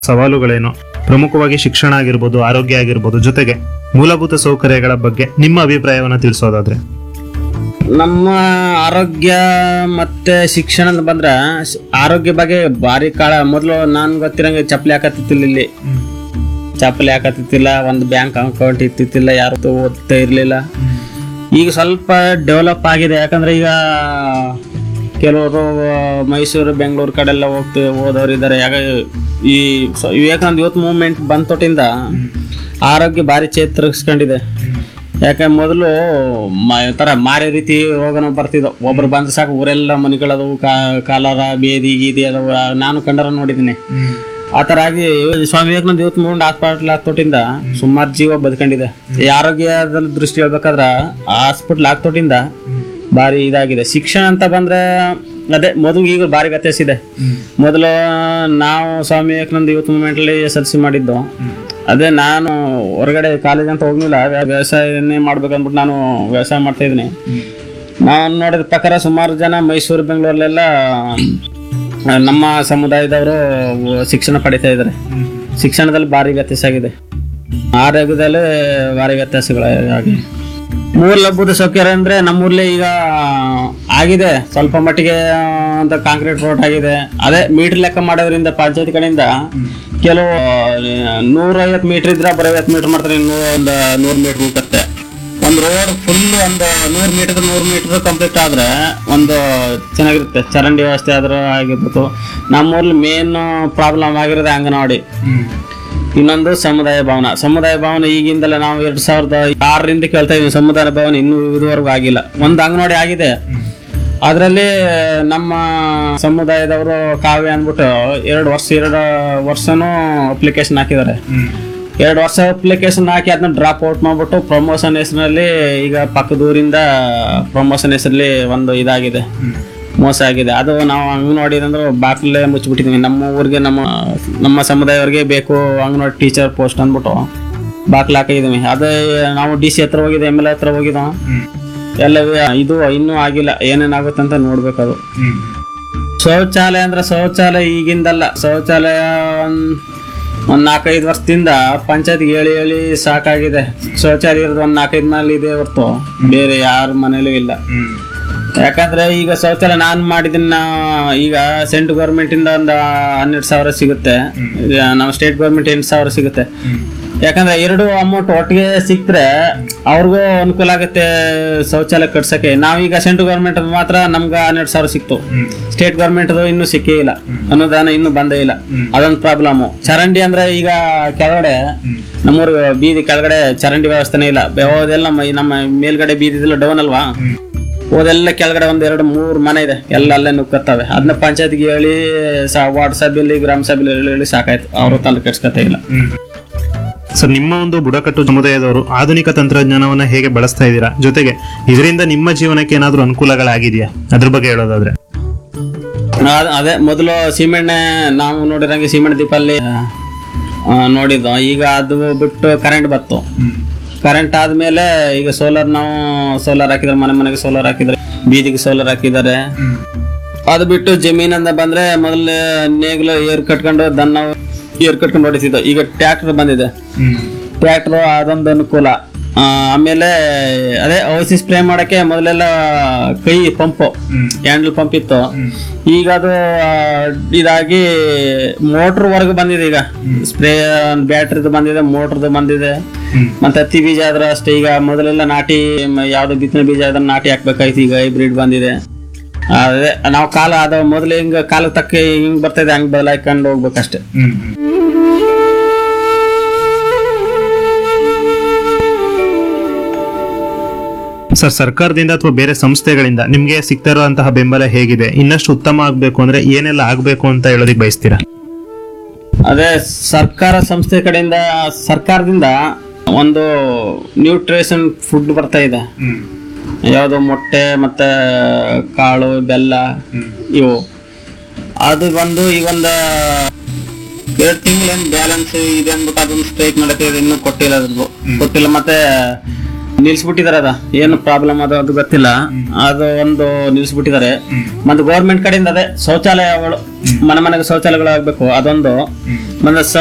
ಸವಾಲುಗಳೇನು ಪ್ರಮುಖವಾಗಿ ಶಿಕ್ಷಣ ಆಗಿರ್ಬೋದು ಆರೋಗ್ಯ ಆಗಿರ್ಬೋದು ಜೊತೆಗೆ ಮೂಲಭೂತ ಸೌಕರ್ಯಗಳ ಬಗ್ಗೆ ನಿಮ್ಮ ಅಭಿಪ್ರಾಯವನ್ನು ತಿಳಿಸೋದಾದ್ರೆ ನಮ್ಮ ಆರೋಗ್ಯ ಮತ್ತೆ ಶಿಕ್ಷಣ ಅಂತ ಬಂದ್ರ ಸ್- ಆರೋಗ್ಯ ಬಗ್ಗೆ ಭಾರಿ ಕಾಳ ಮೊದಲು ನಾನು ಗೊತ್ತಿರಂಗೆ ಚಪ್ಪಲಿ ಹಾಕತ್ತಿತ್ತಿಲ್ಲ ಇಲ್ಲಿ ಚಪ್ಪಲಿ ಹಾಕತ್ತಿತ್ತಿಲ್ಲ ಒಂದು ಬ್ಯಾಂಕ್ ಅಕೌಂಟ್ ಇತ್ತಿತ್ತಿಲ್ಲ ಯಾರು ಓದ್ತಾ ಇರಲಿಲ್ಲ ಈಗ ಸ್ವಲ್ಪ ಡೆವಲಪ್ ಆಗಿದೆ ಯಾಕಂದ್ರೆ ಈಗ ಕೆಲವರು ಮೈಸೂರು ಬೆಂಗಳೂರು ಕಡೆಲ್ಲ ಹೋಗ್ತಾ ಓದೋರು ಇದ್ದಾರೆ ಯಾಕ ಈ ಸ- ವಿವೇಕಾನಂದ ಯೂತ್ ಮೂವ್ಮೆಂಟ್ ಬಂದ ತೊಟ್ಟಿಂದ ಆರೋಗ್ಯ ಭಾರಿ ಚೇತರಿಸ್ಕೊಂಡಿದೆ ಯಾಕೆ ಮೊದಲು ತರ ಮಾರಿ ರೀತಿ ರೋಗನ ಬರ್ತಿದ್ವು ಒಬ್ರು ಬಂದ್ರೆ ಸಾಕು ಊರೆಲ್ಲ ಮನೆಗಳದವು ಕಾಲರ ಬೇದಿ ಗೀದಿ ಅದವು ಆ, ನಾನು ಕಂಡರ ನೋಡಿದ್ದೀನಿ ಆ ಥರ ಆಗಿ Swami Vivekananda youth movement hospital ಹಾಕ್ತೊಟ್ಟಿಂದ ಸುಮಾರು ಜೀವ ಬದುಕೊಂಡಿದೆ ಈ ಆರೋಗ್ಯದ ದೃಷ್ಟಿ ಹೇಳ್ಬೇಕಾದ್ರ ಹಾಸ್ಪಿಟ್ಲ್ ಹಾಕ್ತೊಟ್ಟಿಂದ ಭಾರಿ ಇದಾಗಿದೆ ಶಿಕ್ಷಣ ಅಂತ ಬಂದ್ರೆ ಅದೇ ಮೊದಲು ಈಗ ಭಾರಿ ವ್ಯತ್ಯಾಸ ಇದೆ ಮೊದಲು ನಾವು ಸ್ವಾಮಿ ವಿವೇಕಾನಂದ ಯೂತ್ ಮೂವ್ಮೆಂಟ್ ಅಲ್ಲಿ ಎಸ್ ಎಲ್ ಸಿ ಮಾಡಿದ್ದು ಅದೇ ನಾನು ಹೊರಗಡೆ ಕಾಲೇಜ್ ಅಂತ ಹೋಗ್ಲಿಲ್ಲ ವ್ಯ- ವ್ಯವಸಾಯನೇ ಮಾಡ್ಬೇಕಂದ್ಬಿಟ್ಟು ನಾನು ವ್ಯವಸಾಯ ಮಾಡ್ತಾ ಇದ್ದೀನಿ ನಾನು ನೋಡಿದ ಪ್ರಕಾರ ಸುಮಾರು ಜನ ಮೈಸೂರು ಬೆಂಗಳೂರಲ್ಲೆಲ್ಲ ಆ, ನಮ್ಮ ಸಮುದಾಯದವರು ಶಿಕ್ಷಣ ಪಡಿತಾ ಇದ್ದಾರೆ ಶಿಕ್ಷಣದಲ್ಲಿ ಭಾರಿ ವ್ಯತ್ಯಾಸ ಆಗಿದೆ ಆರೋಗ್ಯದಲ್ಲಿ ಭಾರಿ ವ್ಯತ್ಯಾಸಗಳು ಆಗಿದೆ ಮೂಲಭೂತ ಸೌಕರ್ಯ ಅಂದ್ರೆ ನಮ್ಮೂರ್ಲಿ ಈಗ ಆಗಿದೆ ಸ್ವಲ್ಪ ಮಟ್ಟಿಗೆ ಆ, ಅಂತ ಕಾಂಕ್ರೀಟ್ ರೋಡ್ ಆಗಿದೆ ಅದೇ ಮೀಟರ್ ಲೆಕ್ಕ ಮಾಡೋದ್ರಿಂದ ಪಂಚಾಯತ್ ಕಡೆಯಿಂದ ಕೆಲವು ನೂರೈವತ್ತು ಮೀಟರ್ ಇದ್ರೆ ಬರೀ ಐವತ್ತು ಮೀಟರ್ ಮಾಡ್ತಾರೆ ಇನ್ನು ಒಂದು ನೂರು ಮೀಟರ್ ಮುಟ್ಟತ್ತೆ ಒಂದು ರೋಡ್ ಫುಲ್ ಒಂದು ನೂರು ಮೀಟರ್ ನೂರು ಮೀಟರ್ ಕಂಪ್ಲೀಟ್ ಆದ್ರೆ ಒಂದು ಚೆನ್ನಾಗಿರುತ್ತೆ ಚರಂಡಿ ವ್ಯವಸ್ಥೆ ಆದ್ರೆ ಆಗಿರ್ಬೋದು ನಮ್ಮೂರ್ಲಿ ಮೇನ್ ಪ್ರಾಬ್ಲಮ್ ಆಗಿರೋದು ಅಂಗನವಾಡಿ ಇನ್ನೊಂದು ಸಮುದಾಯ ಭವನ ಸಮುದಾಯ ಭವನ ಈಗಿಂದಲೇ ನಾವು ಎರಡ್ ಸಾವಿರದ ಆರರಿಂದ ಕೇಳ್ತಾ ಇದೀವಿ ಸಮುದಾಯ ಭವನ ಇನ್ನೂ ಇದುವರೆಗೂ ಆಗಿಲ್ಲ ಒಂದು ಅಂಗನವಾಡಿ ಆಗಿದೆ ಅದರಲ್ಲಿ ನಮ್ಮ ಸಮುದಾಯದವರು ಕಾವ್ಯ ಅಂದ್ಬಿಟ್ಟು ಎರಡು ವರ್ಷ ಎರಡು ವರ್ಷನೂ ಅಪ್ಲಿಕೇಶನ್ ಹಾಕಿದ್ದಾರೆ ಎರಡು ವರ್ಷ ಅಪ್ಲಿಕೇಶನ್ ಹಾಕಿ ಅದನ್ನ ಡ್ರಾಪ್ ಔಟ್ ಮಾಡ್ಬಿಟ್ಟು ಪ್ರಮೋಷನ್ ಹೆಸರಿನಲ್ಲಿ ಈಗ ಪಕ್ಕದೂರಿಂದ ಪ್ರಮೋಷನ್ ಹೆಸರಲ್ಲಿ ಒಂದು ಇದಾಗಿದೆ ಮೋಸ ಆಗಿದೆ ಅದು ನಾವು ಅಂಗನವಾಡಿ ಅಂದ್ರೆ ಬಾಕ್ಲೇ ಮುಚ್ಚಿಬಿಟ್ಟಿದ್ವಿ ನಮ್ಮ ಊರಿಗೆ ನಮ್ಮ ನಮ್ಮ ಸಮುದಾಯವ್ರಿಗೆ ಬೇಕು ಅಂಗನವಾಡಿ ಟೀಚರ್ ಪೋಸ್ಟ್ ಅಂದ್ಬಿಟ್ಟು ಬಾಕ್ಲ ಹಾಕಿದೀವಿ ಅದೇ ನಾವು ಡಿ ಸಿ ಹತ್ರ ಹೋಗಿದ್ದೆ ಎಮ್ ಎಲ್ ಎ ಹತ್ರ ಹೋಗಿದ್ದೋ ಎಲ್ಲ ಇದು ಇನ್ನೂ ಆಗಿಲ್ಲ ಏನೇನಾಗುತ್ತೆ ಅಂತ ನೋಡ್ಬೇಕು ಅದು ಶೌಚಾಲಯ ಅಂದ್ರೆ ಶೌಚಾಲಯ ಈಗಿಂದಲ್ಲ ಶೌಚಾಲಯ ಒಂದ್ ಒಂದ್ ನಾಲ್ಕೈದು ವರ್ಷದಿಂದ ಪಂಚಾಯತ್ಗೆ ಹೇಳಿ ಹೇಳಿ ಸಾಕಾಗಿದೆ ಶೌಚಾಲಯ ಇರೋದು ಒಂದ್ ನಾಲ್ಕೈದು ಮನೇಲಿ ಇದೆ ಹೊರ್ತು ಬೇರೆ ಯಾರ ಮನೇಲೂ ಇಲ್ಲ ಯಾಕಂದ್ರೆ ಈಗ ಶೌಚಾಲಯ ನಾನು ಮಾಡಿದ್ದನ್ನ ಈಗ ಸೆಂಟ್ರಲ್ ಗೌರ್ಮೆಂಟ್ ಇಂದ ಒಂದು ಹನ್ನೆರಡು ಸಾವಿರ ಸಿಗುತ್ತೆ ಈಗ ನಮ್ಮ ಸ್ಟೇಟ್ ಗೌರ್ಮೆಂಟ್ ಎಂಟು ಸಾವಿರ ಸಿಗುತ್ತೆ ಯಾಕಂದ್ರೆ ಎರಡು ಅಮೌಂಟ್ ಒಟ್ಟಿಗೆ ಸಿಕ್ತ್ರೆ ಅವ್ರಿಗೂ ಅನುಕೂಲ ಆಗುತ್ತೆ ಶೌಚಾಲಯ ಕಟ್ಸಕ್ಕೆ ನಾವೀಗ ಸೆಂಟ್ರಲ್ ಗೌರ್ಮೆಂಟ್ ಮಾತ್ರ ನಮ್ಗೆ ಹನ್ನೆರಡು ಸಾವಿರ ಸಿಕ್ತು ಸ್ಟೇಟ್ ಗೌರ್ಮೆಂಟ್ ಇನ್ನೂ ಸಿಕ್ಕೇ ಇಲ್ಲ ಅನುದಾನ ಇನ್ನೂ ಬಂದೇ ಇಲ್ಲ ಅದೊಂದು ಪ್ರಾಬ್ಲಮ್ ಚರಂಡಿ ಅಂದ್ರೆ ಈಗ ಕೆಳಗಡೆ ನಮ್ಮೂರು ಬೀದಿ ಕೆಳಗಡೆ ಚರಂಡಿ ವ್ಯವಸ್ಥೆನೇ ಇಲ್ಲ ಹೋದೆಲ್ಲ ನಮ್ಮ ನಮ್ಮ ಮೇಲ್ಗಡೆ ಬೀದಿ ಇದೆಲ್ಲ ಡೌನ್ ಅಲ್ವಾ ಹೋದೆಲ್ಲ ಕೆಳಗಡೆ ಒಂದ್ ಎರಡು ಮೂರು ಮನೆ ಇದೆ ಎಲ್ಲ ಅಲ್ಲೇ ನುಕ್ಕತ್ತವೆ ಅದನ್ನ ಪಂಚಾಯತ್ಗೆ ಹೇಳಿ ಸಾ ವಾರ್ಡ್ ಸಭೆಯಲ್ಲಿ ಗ್ರಾಮ ಸಭೆಯಲ್ಲಿ ಹೇಳಿ ಹೇಳಿ ಸಾಕಾಯ್ತು ಅವರು ತಲೆ ಕೆಡ್ಸ್ಕೊತಾ ಇಲ್ಲ ಸರ್ ನಿಮ್ಮ ಒಂದು ಬುಡಕಟ್ಟು ಸಮುದಾಯದವರು ಆಧುನಿಕ ತಂತ್ರಜ್ಞಾನವನ್ನ ಹೇಗೆ ಬಳಸ್ತಾ ಇದ್ದೀರಾ ಜೊತೆಗೆ ಇದರಿಂದ ನಿಮ್ಮ ಜೀವನಕ್ಕೆ ಏನಾದರೂ ಅನುಕೂಲಗಳಾಗಿದೆಯಾ ಅದ್ರ ಬಗ್ಗೆ ಹೇಳೋದಾದ್ರೆ ಅದ್- ಅದೇ ಮೊದಲು ಸೀಮೆಣ್ಣೆ ನಾವು ನೋಡಿರಂಗೆ ಸೀಮೆಣ್ಣೆ ದೀಪಲ್ಲಿ ಆ, ನೋಡಿದ್ದು ಈಗ ಅದು ಬಿಟ್ಟು ಕರೆಂಟ್ ಬತ್ತು ಕರೆಂಟ್ ಆದ್ಮೇಲೆ ಈಗ ಸೋಲಾರ್ ನಾವು ಸೋಲಾರ್ ಹಾಕಿದ್ರೆ ಮನೆ ಮನೆಗೆ ಸೋಲಾರ್ ಹಾಕಿದ್ರೆ ಬೀದಿಗೆ ಸೋಲಾರ್ ಹಾಕಿದ್ದಾರೆ ಅದು ಬಿಟ್ಟು ಜಮೀನಂದ ಬಂದ್ರೆ ಮೊದಲು ನೇಗಿಲು ಏರ್ ಕಟ್ಕೊಂಡು ದನ್ನ ಏರ್ ಕಟ್ಕೊಂಡು ಹೊಡಿತಿದ್ದು ಈಗ ಟ್ರ್ಯಾಕ್ಟರ್ ಬಂದಿದೆ ಟ್ರ್ಯಾಕ್ಟರ್ ಅದೊಂದು ಅನುಕೂಲ ಆ, ಆಮೇಲೆ ಅದೇ ಔಷಧಿ ಸ್ಪ್ರೇ ಮಾಡಕ್ಕೆ ಮೊದಲೆಲ್ಲ ಕೈ ಪಂಪು ಹ್ಯಾಂಡಲ್ ಪಂಪ್ ಇತ್ತು ಈಗ ಅದು ಆ, ಇದಾಗಿ ಮೋಟ್ರ್ ವರ್ಗ ಬಂದಿದೆ ಈಗ ಸ್ಪ್ರೇ ಬ್ಯಾಟ್ರಿದು ಬಂದಿದೆ ಮೋಟ್ರದ್ದು ಬಂದಿದೆ ಮತ್ತೆ ಹತ್ತಿ ಬೀಜ ಆದ್ರೆ ಅಷ್ಟೇ ಈಗ ಮೊದಲೆಲ್ಲ ನಾಟಿ ಮ- ಯಾವ್ದು ಬಿತ್ತನೆ ಬೀಜ ಅದನ್ನ ನಾಟಿ ಹಾಕ್ಬೇಕಾಯ್ತು ಈಗ ಹೈಬ್ರಿಡ್ ಬಂದಿದೆ ಅದೇ ನಾವು ಕಾಲ ಅದು ಮೊದಲು ಹಿಂಗ ಕಾಲಕ್ಕೆ ತಕ್ಕ ಹಿಂಗ್ ಬರ್ತಾ ಹಂಗ್ ಬದಲಾಯ್ಕೊಂಡು ಹೋಗ್ಬೇಕಷ್ಟೇ ಸರ್ ಸರ್ಕಾರದಿಂದ ಅಥವಾ ಬೇರೆ ಸಂಸ್ಥೆಗಳಿಂದ ನಿಮ್ಗೆ ಸಿಗ್ತಾ ಇರುವಂತಹ ಬೆಂಬಲ ಹೇಗಿದೆ ಇನ್ನಷ್ಟು ಉತ್ತಮ ಆಗ್ಬೇಕು ಅಂದ್ರೆ ಏನೆಲ್ಲ ಆಗ್ಬೇಕು ಅಂತ ಹೇಳೋದಿಕ್ ಬಯಸ್ತೀರಾ ಅದೇ ಸರ್ಕಾರ ಸಂಸ್ಥೆ ಕಡೆಯಿಂದ ಸರ್ಕಾರದಿಂದ ಒಂದು ನ್ಯೂಟ್ರಿಷನ್ ಫುಡ್ ಬರ್ತಾ ಇದೆ ಯಾವುದು ಮೊಟ್ಟೆ ಮತ್ತೆ ಕಾಳು ಬೆಲ್ಲ ಇವು ಅದು ಬಂದು ಈಗ ಒಂದು ಎರಡು ತಿಂಗಳೇನು ಬ್ಯಾಲೆನ್ಸ್ ಇದೆ ಅಂದ್ಬಿಟ್ಟು ಅದೊಂದು ಸ್ಟ್ರೈಕ್ ನಡೀತಿದೆ ಇನ್ನೂ ಕೊಟ್ಟಿಲ್ಲ ಅದ್ರದ್ದು ಕೊಟ್ಟಿಲ್ಲ ಮತ್ತೆ ನಿಲ್ಸ್ಬಿಟ್ಟಿದಾರೆ ಅದ ಏನು ಪ್ರಾಬ್ಲಮ್ ಅದು ಅದು ಗೊತ್ತಿಲ್ಲ ಅದು ಒಂದು ನಿಲ್ಸ್ಬಿಟ್ಟಿದ್ದಾರೆ ಮತ್ತೆ ಗೌರ್ಮೆಂಟ್ ಕಡೆಯಿಂದ ಅದೇ ಶೌಚಾಲಯಗಳು ಮನೆ ಮನೆಗೆ ಶೌಚಾಲಯಗಳು ಆಗ್ಬೇಕು ಅದೊಂದು ಮತ್ತೆ